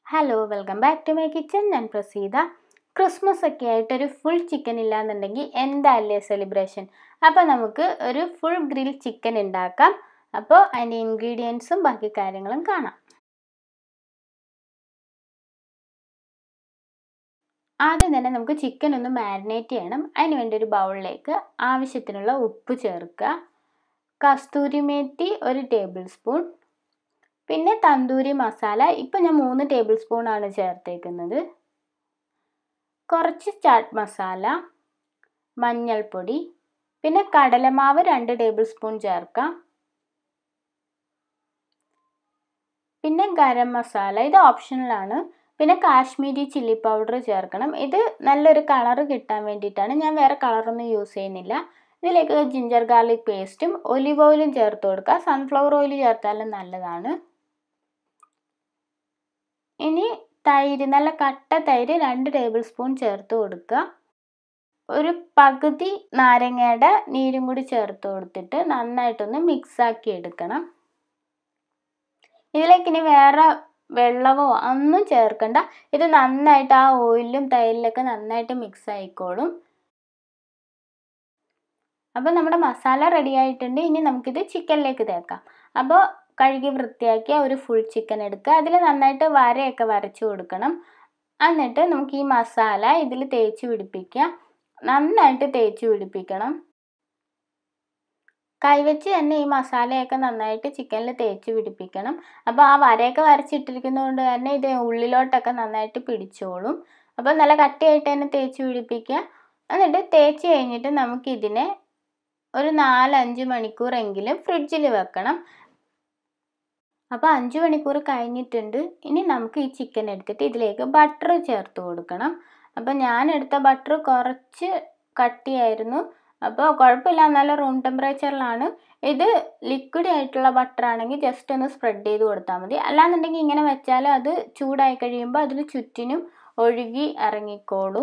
hello welcome back to my kitchen ഞാൻ Praseetha Christmas ഒക്കെ ആയിട്ട് ഒരു ഫുൾ ചിക്കൻ ഇല്ലാന്നുണ്ടെങ്കിൽ എന്താല്ലേ സെലിബ്രേഷൻ അപ്പോൾ നമുക്ക് ഒരു ഫുൾ ഗ്രിൽ ചിക്കൻ ഉണ്ടാക്കാം അപ്പോൾ അതിൻ്റെ ഇൻഗ്രീഡിയൻസും ബാക്കി കാര്യങ്ങളും കാണാം ആദ്യം തന്നെ നമുക്ക് ചിക്കൻ ഒന്ന് മാരിനേറ്റ് ചെയ്യണം അതിന് വേണ്ടി ഒരു ബൗളിലേക്ക് ആവശ്യത്തിനുള്ള ഉപ്പ് ചേർക്കുക കസ്തൂരി മേത്തി ഒരു ടേബിൾ സ്പൂൺ പിന്നെ തന്തൂരി മസാല ഇപ്പം ഞാൻ മൂന്ന് ടേബിൾ സ്പൂൺ ആണ് ചേർത്തേക്കുന്നത് കുറച്ച് ചാട്ട് മസാല മഞ്ഞൾപ്പൊടി പിന്നെ കടലമാവ് രണ്ട് ടേബിൾ സ്പൂൺ ചേർക്കാം പിന്നെ ഗരം മസാല ഇത് ഓപ്ഷണലാണ് പിന്നെ കാശ്മീരി ചില്ലി പൗഡർ ചേർക്കണം ഇത് നല്ലൊരു കളറ് കിട്ടാൻ വേണ്ടിയിട്ടാണ് ഞാൻ വേറെ കളറൊന്നും യൂസ് ചെയ്യുന്നില്ല ഇതിലേക്ക് ജിഞ്ചർ ഗാർലിക് പേസ്റ്റും ഒലിവ് ഓയിലും ചേർത്ത് കൊടുക്കുക സൺഫ്ലവർ ഓയിൽ ചേർത്താലും നല്ലതാണ് ഇനി തൈര് നല്ല കട്ട തൈര് രണ്ട് ടേബിൾ സ്പൂൺ ചേർത്ത് കൊടുക്കുക ഒരു പകുതി നാരങ്ങയുടെ നീരും കൂടി ചേർത്ത് കൊടുത്തിട്ട് നന്നായിട്ടൊന്ന് മിക്സാക്കി എടുക്കണം ഇതിലേക്ക് ഇനി വേറെ വെള്ളമോ ഒന്നും ചേർക്കണ്ട ഇത് നന്നായിട്ട് ആ ഓയിലും തൈരിലൊക്കെ നന്നായിട്ട് മിക്സ് ആയിക്കോളും അപ്പോൾ നമ്മുടെ മസാല റെഡി ആയിട്ടുണ്ട് ഇനി നമുക്കിത് ചിക്കനിലേക്ക് തേക്കാം അപ്പോൾ കഴുകി വൃത്തിയാക്കിയ ഒരു ഫുൾ ചിക്കൻ എടുക്കുക അതിൽ നന്നായിട്ട് വരയൊക്കെ വരച്ചു കൊടുക്കണം എന്നിട്ട് നമുക്ക് ഈ മസാല ഇതിൽ തേച്ച് പിടിപ്പിക്കുക നന്നായിട്ട് തേച്ച് പിടിപ്പിക്കണം കൈവച്ച് തന്നെ ഈ മസാലയൊക്കെ നന്നായിട്ട് ചിക്കനിൽ തേച്ച് പിടിപ്പിക്കണം അപ്പോൾ ആ വരയൊക്കെ വരച്ചിട്ടിരിക്കുന്നതുകൊണ്ട് തന്നെ ഇത് ഉള്ളിലോട്ടൊക്കെ നന്നായിട്ട് പിടിച്ചോളും അപ്പോൾ നല്ല കട്ടിയായിട്ട് തന്നെ തേച്ച് പിടിപ്പിക്കുക എന്നിട്ട് തേച്ച് കഴിഞ്ഞിട്ട് നമുക്കിതിനെ ഒരു നാലഞ്ച് മണിക്കൂറെങ്കിലും ഫ്രിഡ്ജിൽ വെക്കണം അപ്പോൾ അഞ്ച് മണിക്കൂർ കഴിഞ്ഞിട്ടുണ്ട് ഇനി നമുക്ക് ഈ ചിക്കൻ എടുത്തിട്ട് ഇതിലേക്ക് ബട്ടർ ചേർത്ത് കൊടുക്കണം അപ്പോൾ ഞാൻ എടുത്ത ബട്ടർ കുറച്ച് കട്ടിയായിരുന്നു അപ്പോൾ കുഴപ്പമില്ല എന്നാലും റൂം ടെമ്പറേച്ചറിലാണ് ഇത് ലിക്വിഡ് ആയിട്ടുള്ള ബട്ടർ ആണെങ്കിൽ ജസ്റ്റ് ഒന്ന് സ്പ്രെഡ് ചെയ്ത് കൊടുത്താൽ മതി അല്ലാന്നുണ്ടെങ്കിൽ ഇങ്ങനെ വെച്ചാൽ അത് ചൂടായി കഴിയുമ്പോൾ അതിന് ചുറ്റിനും ഒഴുകി ഇറങ്ങിക്കോളും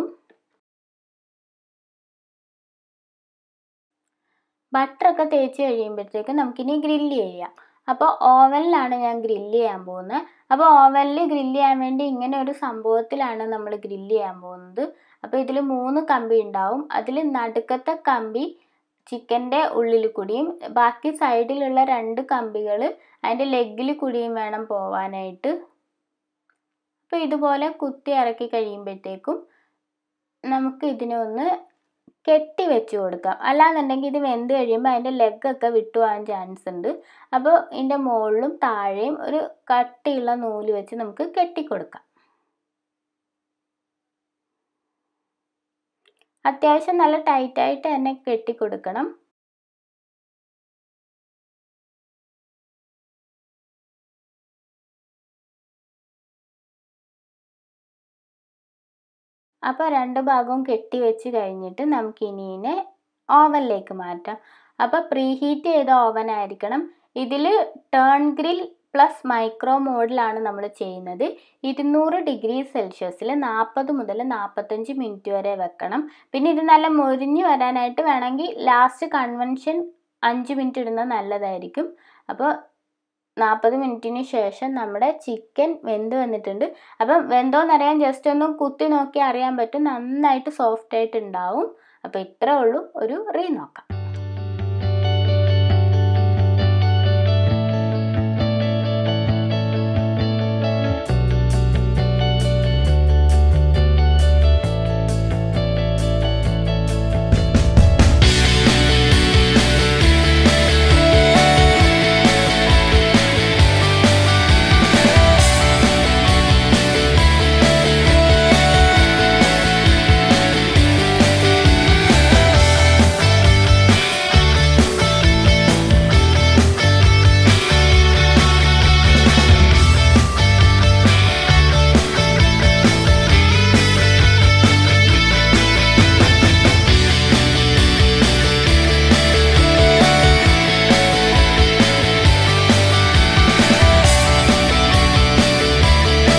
ബട്ടറൊക്കെ തേച്ച് കഴിയുമ്പോഴത്തേക്ക് നമുക്കിനി ഗ്രില്ല് ചെയ്യാം അപ്പോൾ ഓവനിലാണ് ഞാൻ ഗ്രില്ല് ചെയ്യാൻ പോകുന്നത് അപ്പോൾ ഓവനിൽ ഗ്രില്ല് ചെയ്യാൻ വേണ്ടി ഇങ്ങനെ ഒരു സംഭവത്തിലാണ് നമ്മൾ ഗ്രില്ല് ചെയ്യാൻ പോകുന്നത് അപ്പോൾ ഇതിൽ മൂന്ന് കമ്പി ഉണ്ടാവും അതിൽ നടുക്കത്തെ കമ്പി ചിക്കൻ്റെ ഉള്ളിൽ കൂടിയും ബാക്കി സൈഡിലുള്ള രണ്ട് കമ്പികൾ അതിൻ്റെ ലെഗിൽ കൂടിയും വേണം പോവാനായിട്ട് അപ്പോൾ ഇതുപോലെ കുത്തി ഇറക്കി കഴിയുമ്പോഴത്തേക്കും നമുക്ക് ഇതിനെ ഒന്ന് കെട്ടി വെച്ച് കൊടുക്കാം അല്ലാന്നുണ്ടെങ്കിൽ ഇത് വെന്ത് കഴിയുമ്പോൾ അതിൻ്റെ ലെഗൊക്കെ വിട്ടുപോകാൻ ചാൻസ് ഉണ്ട് അപ്പോൾ ഇതിൻ്റെ മുകളിലും താഴെയും ഒരു കട്ടിയുള്ള നൂല് വെച്ച് നമുക്ക് കെട്ടിക്കൊടുക്കാം അത്യാവശ്യം നല്ല ടൈറ്റായിട്ട് തന്നെ കെട്ടിക്കൊടുക്കണം അപ്പോൾ രണ്ട് ഭാഗവും കെട്ടി വെച്ച് കഴിഞ്ഞിട്ട് നമുക്ക് ഇനി ഇതിനെ ഓവനിലേക്ക് മാറ്റാം അപ്പോൾ പ്രീ ഹീറ്റ് ചെയ്ത ഓവൻ ആയിരിക്കണം ഇതിൽ ടേൺ ഗ്രിൽ പ്ലസ് മൈക്രോ മോഡിലാണ് നമ്മൾ ചെയ്യുന്നത് ഇരുന്നൂറ് ഡിഗ്രി സെൽഷ്യസിൽ നാൽപ്പത് മുതൽ നാൽപ്പത്തഞ്ച് മിനിറ്റ് വരെ വെക്കണം പിന്നെ ഇത് നല്ല മൊരിഞ്ഞ് വരാനായിട്ട് വേണമെങ്കിൽ ലാസ്റ്റ് കൺവെൻഷൻ അഞ്ച് മിനിറ്റ് ഇടുന്നത് നല്ലതായിരിക്കും അപ്പോൾ നാൽപ്പത് മിനിറ്റിന് ശേഷം നമ്മുടെ ചിക്കൻ വെന്ത് വന്നിട്ടുണ്ട് അപ്പം വെന്തോന്നറിയാൻ ജസ്റ്റ് ഒന്ന് കുത്തി നോക്കി അറിയാൻ പറ്റും നന്നായിട്ട് സോഫ്റ്റ് ആയിട്ട് ഉണ്ടാവും അപ്പോൾ ഇത്രേ ഉള്ളൂ ഒരു റീ നോക്കാം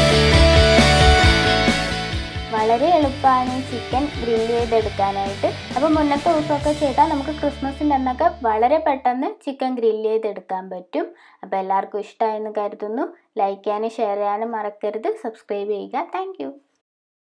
വളരെ എളുപ്പമാണ് ചിക്കൻ ഗ്രില്ല് ചെയ്തെടുക്കാനായിട്ട് അപ്പോൾ മുന്നത്തെ ദിവസമൊക്കെ ചെയ്താൽ നമുക്ക് ക്രിസ്മസിൻ്റെ അന്നൊക്കെ വളരെ പെട്ടെന്ന് ചിക്കൻ ഗ്രില്ല് ചെയ്തെടുക്കാൻ പറ്റും അപ്പോൾ എല്ലാവർക്കും ഇഷ്ടമായെന്ന് കരുതുന്നു ലൈക്ക് ചെയ്യാനും ഷെയർ ചെയ്യാനും മറക്കരുത് സബ്സ്ക്രൈബ് ചെയ്യുക താങ്ക്